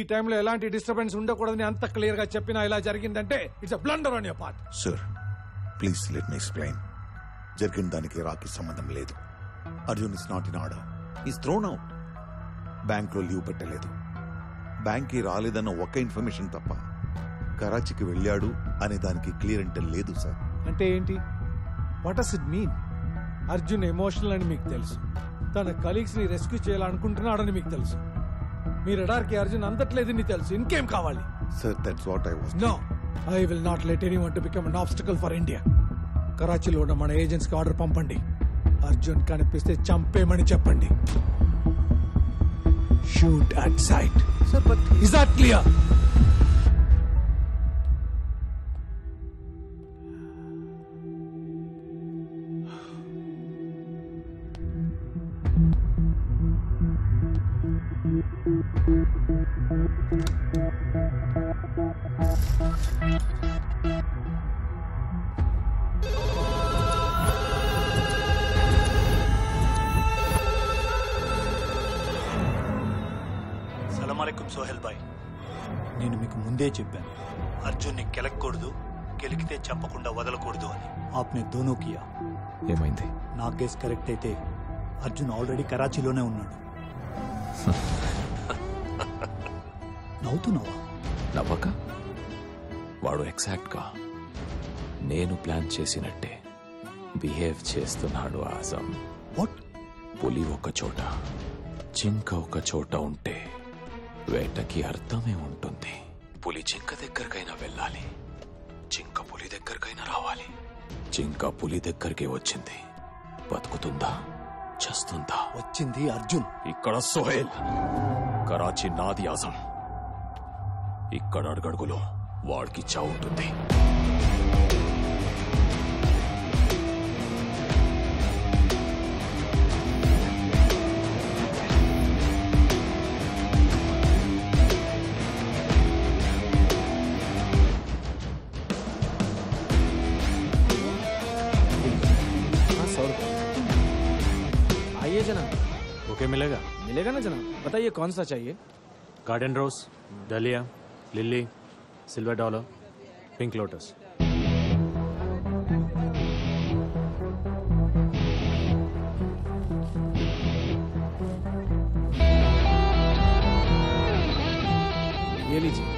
టైంలో ఎలాంటి డిస్టర్బెన్స్ ఉండకూడదని అంత క్లియర్ గా చెప్పినా ఇలా జరిగిందంటే it's a blunder on your part sir please let me explain జరిగిన దానికి రాకి సంబంధం లేదు Arjun is not in order is thrown out బ్యాంక్లో లీవ్ పెట్టలేదు బ్యాంక్కి రాలేదన్న ఒక్క ఇన్ఫర్మేషన్ తప్ప కరాచీకి వెళ్ళాడు అనే దానికి క్లియర్ అంటే లేదు సార్ అంటే ఏంటి what does it mean Arjun emotional అని మీకు తెలుసు తన కలీగ్స్ ని రెస్క్యూ చేయాలనుకుంటున్నాడని మీకు తెలుసు మీ రడార్కి అర్జున్ అందట్లేదని తెలుసు ఇంకేం కావాలి sir that's what I was no I will not let anyone to become an obstacle for India కరాచీలో ఉన్న మన ఏజెంట్స్ కి ఆర్డర్ పంపండి అర్జున్ కనిపిస్తే చంపేమని చెప్పండి shoot at sight is that clear సలామలైకుం సోహెల్ భాయ్ నేను మీకు ముందే చెప్పాను అర్జున్ని కెలకూడదు కెలికితే చంపకుండా వదలకూడదు అని ఆప్నే దోనో కియా ఏమైంది నా కేస్ కరెక్ట్ అయితే అర్జున్ ఆల్రెడీ కరాచీలోనే ఉన్నాడు నవ్వుతున్నావా నవ్వక వాడు ఎగ్జాక్ట్గా నేను ప్లాన్ చేసినట్టే బిహేవ్ చేస్తున్నాడు ఆజం వాట్ పులి ఒక చోట జింక ఒక చోట ఉంటే వేటకి అర్థమే ఉంటుంది పులి జింక దగ్గరకైనా వెళ్ళాలి జింక పులి దగ్గరకైనా రావాలి జింక పులి దగ్గరికి వచ్చింది బతుకుతుందా చస్తుందా వచ్చింది అర్జున్ ఇక్కడ సోహెల్ కరాచీ నాది ఆజం ఇక్కడ అడుగడుగులో వాడికి చావు ఉంటుంది आइए जनाब ओके मिलेगा मिलेगा ना जनाब बताइए कौन सा चाहिए garden rose dahlia lily silver dollar pink lotus ये लीजिए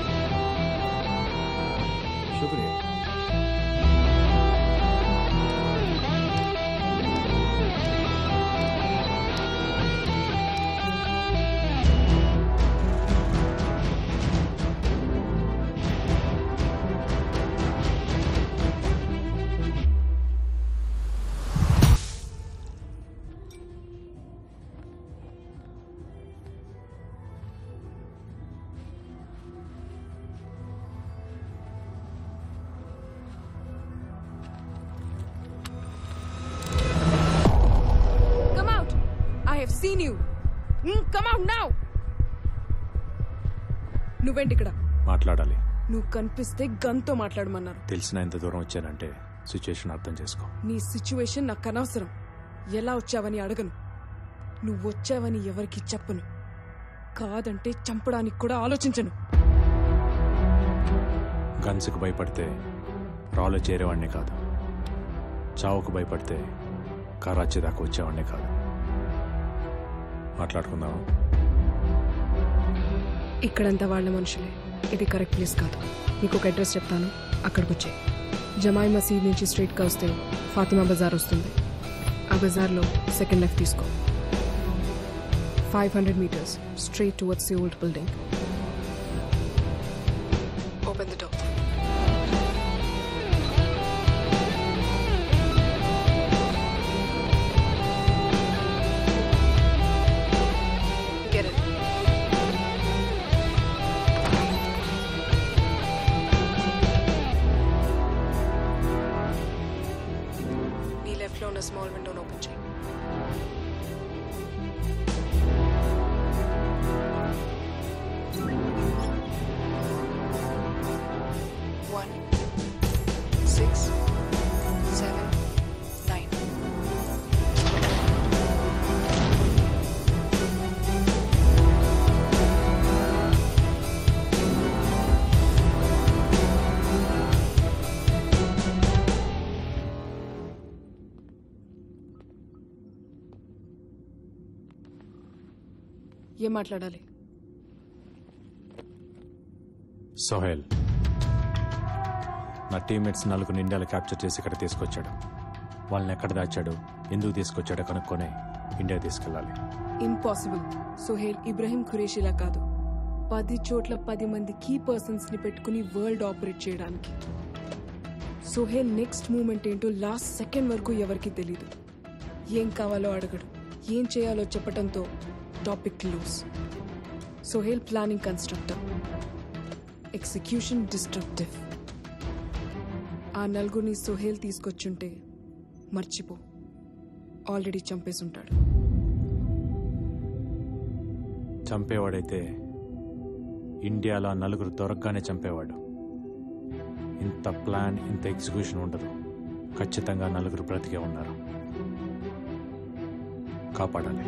शुक्रिया Come out! I have seen you. Mm, come out now! నువ్వేంటి ఇక్కడ మాట్లాడాలి నువ్వు కనిపిస్తే గన్తో మాట్లాడమన్నారు తెలిసిన ఎంత దూరం వచ్చానంటే సిచ్యుయేషన్ అర్థం చేసుకో నీ సిచ్యువేషన్ నాకు అనవసరం ఎలా వచ్చావని అడగను నువ్వు వచ్చావని ఎవరికి చెప్పను కాదంటే చంపడానికి కూడా ఆలోచించను గన్స్కి భయపడితే రాళ్ళు చేరేవాడిని కాదు చావుకు భయపడితే కరాచీ దాకా వచ్చేవాడిని కాదు మాట్లాడుకుందాం ఇక్కడంతా వాళ్ళ మనుషులే ఇది కరెక్ట్ ప్లేస్ కాదు నీకు ఒక అడ్రస్ చెప్తాను అక్కడికి వచ్చే జమాయి మసీద్ నుంచి స్ట్రైట్గా వస్తే ఫాతిమా బజార్ వస్తుంది ఆ బజార్లో సెకండ్ లెఫ్ట్ తీసుకో five hundred metres straight towards the old building open the door Get it. నీ లెఫ్ట్లో ఉన్న స్మాల్ విండోని ఓపెన్ చేయి వన్ సిక్స్ సెవెన్ నైన్ ఏం మాట్లాడాలి సోహెల్ నా టీమ్మేట్స్ నలుగురు ఇండియాలో క్యాప్చర్ చేసి ఇక్కడ తీసుకొచ్చాడు వాళ్ళని ఎక్కడ దాచాడు ఎందుకు తీసుకొచ్చాడో కనుక్కొని ఇండియా తీసుకెళ్ళాలి ఇంపాసిబుల్ సోహేల్ ఇబ్రహీం ఖురేషిలా కాదు పది చోట్ల పది మంది కీ పర్సన్స్ ని పెట్టుకుని వరల్డ్ ఆపరేట్ చేయడానికి సోహేల్ నెక్స్ట్ మూమెంట్ ఏంటో లాస్ట్ సెకండ్ వరకు ఎవరికి తెలీదు ఏం కావాలో అడగడు ఏం చేయాలో చెప్పడంతో topic loose Sohail planning constructor execution destructive ఆ నలుగురిని సోహేల్ తీసుకొచ్చుంటే మర్చిపో ఆల్రెడీ చంపేసుంటాడు చంపేవాడైతే ఇండియాలో ఆ నలుగురు దొరకగానే చంపేవాడు ఇంత ప్లాన్ ఇంత ఎగ్జిక్యూషన్ ఉండదు ఖచ్చితంగా నలుగురు బ్రతికే ఉన్నారు కాపాడాలి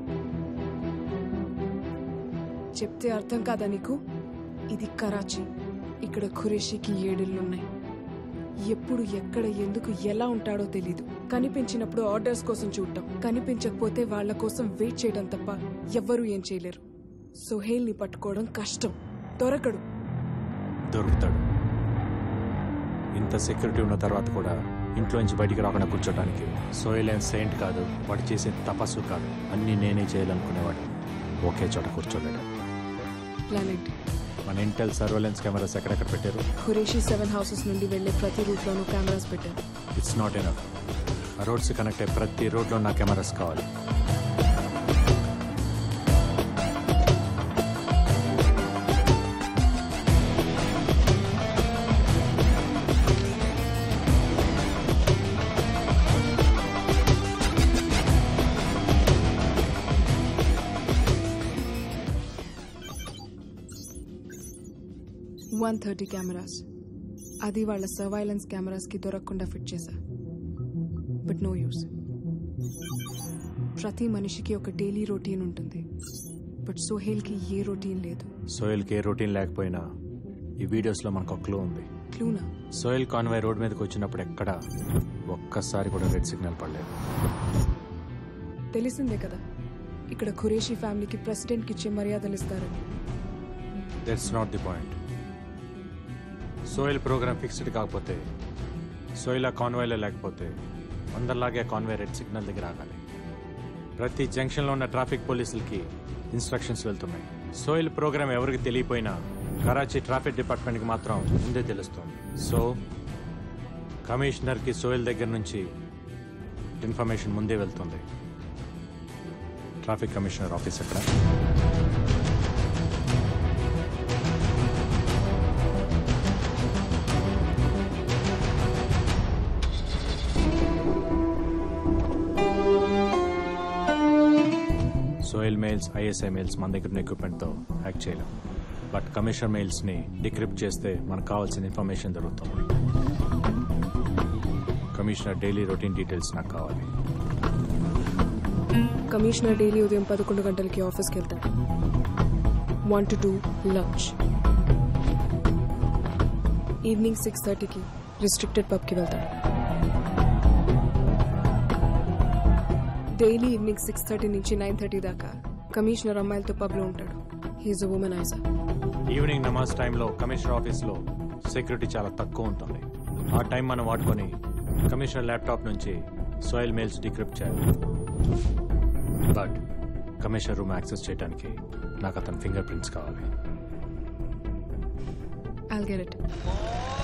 చెప్తే అర్థం కాదా నీకు ఇది కరాచీ ఇక్కడ ఖురేషీకి ఏడిళ్లున్నాయి ఎప్పుడు ఎక్కడ ఎందుకు ఎలా ఉంటాడో తెలీదు కనిపించినప్పుడు ఆర్డర్స్ కోసం చూడటం కనిపించకపోతే వాళ్ళ కోసం వెయిట్ చేయడం తప్ప ఎవ్వరూ ఏం చేయలేరు సుహేల్ని పట్టుకోవడం కష్టం దొరకడు దొరుకుతాడు ఇంత సెక్యూరిటీ ఉన్న తర్వాత కూడా ఇంట్లోంచి బయటికి రాకుండా కూర్చోడానికి సోయల్ ఏం సెయింట్ కాదు వాడు చేసే తపస్సు కాదు అన్నీ నేనే చేయాలనుకునేవాడు ఒకే చోట కూర్చోలేడు ప్లాన్ ఏంటి మన ఇంటెల్ సర్వేలెన్స్ కెమెరాస్ ఎక్కడెక్కడ పెట్టారు ఖురేషీ సెవెన్ హౌసెస్ నుండి వెళ్లే ప్రతి రూట్లోనూ కెమెరాస్ పెట్టారు ఇట్స్ నాట్ ఎనఫ్ ఆ రోడ్స్ కనెక్ట్ అయ్యే ప్రతి రోడ్లో నా కెమెరాస్ కావాలి వన్ థర్టీ కెమెరాస్ అది వాళ్ళ సర్వైలెన్స్ కెమెరాస్కి దొరకకుండా ఫిట్ చేశా బట్ నో యూస్ ప్రతి మనిషికి ఒక డైలీ రొటీన్ ఉంటుంది బట్ సోహేల్కి ఏ రొటీన్ లేదు సోయల్కి ఏ రొటీన్ లేకపోయినా ఈ వీడియోస్లో మనకు ఒక క్లూ ఉంది క్లూనా సోయల్ కాన్వాయ్ రోడ్ మీదకి వచ్చినప్పుడు ఎక్కడ ఒక్కసారి కూడా రెడ్ సిగ్నల్ పడలేదు తెలిసిందే కదా ఇక్కడ ఖురేషీ ఫ్యామిలీకి ప్రెసిడెంట్కి ఇచ్చే మర్యాదలు ఇస్తారని that's not the point Sohail program fixed కాకపోతే సోయిల్ ఆ కాన్వాయ్లో లేకపోతే అందరిలాగే ఆ కాన్వాయ్ రెడ్ సిగ్నల్ దగ్గర ఆగాలి ప్రతి జంక్షన్లో ఉన్న ట్రాఫిక్ పోలీసులకి ఇన్స్ట్రక్షన్స్ వెళ్తున్నాయి సోయిల్ ప్రోగ్రామ్ ఎవరికి తెలియపోయినా కరాచీ ట్రాఫిక్ డిపార్ట్మెంట్కి మాత్రం ముందే తెలుస్తుంది సో కమిషనర్కి సోయిల్ దగ్గర నుంచి ఇన్ఫర్మేషన్ ముందే వెళ్తుంది ట్రాఫిక్ కమిషనర్ ఆఫీస్ ఎక్కడ సోయిల్ మెయిల్స్ ఐఎస్ఐ మెయిల్స్ మన దగ్గర ఉన్న ఎక్విప్మెంట్తో హ్యాక్ చేయలేం బట్ కమిషనర్ మెయిల్స్ని డిక్రిప్ట్ చేస్తే మనకు కావాల్సిన ఇన్ఫర్మేషన్ దొరుకుతుంది కమిషనర్ డైలీ రొటీన్ డీటెయిల్స్ నాకు కావాలి కమిషనర్ డైలీ ఉదయం పదకొండు గంటలకి ఆఫీస్కి వెళ్తాడు one to two lunch evening six థర్టీకి రిస్ట్రిక్టెడ్ పబ్కి వెళ్తాడు డైలీ ఈవినింగ్ సిక్స్ థర్టీ నుంచి నైన్ థర్టీ దాకా కమిషనర్ అమ్మాయిలతో పబ్లో ఉంటాడు హీఈస్ అ ఉమెనైజర్ ఈవినింగ్ నమాజ్ టైంలో కమిషనర్ ఆఫీస్లో సెక్యూరిటీ చాలా తక్కువ ఉంటుంది ఆ టైం మనం వాడుకొని కమిషనర్ ల్యాప్టాప్ నుంచి సోయిల్ మెయిల్స్ డిక్రిప్ట్ చేయాలి బట్ కమిషనర్ రూమ్ యాక్సెస్ చేయడానికి నాకు అతని ఫింగర్ ప్రింట్స్ కావాలి I'll get it.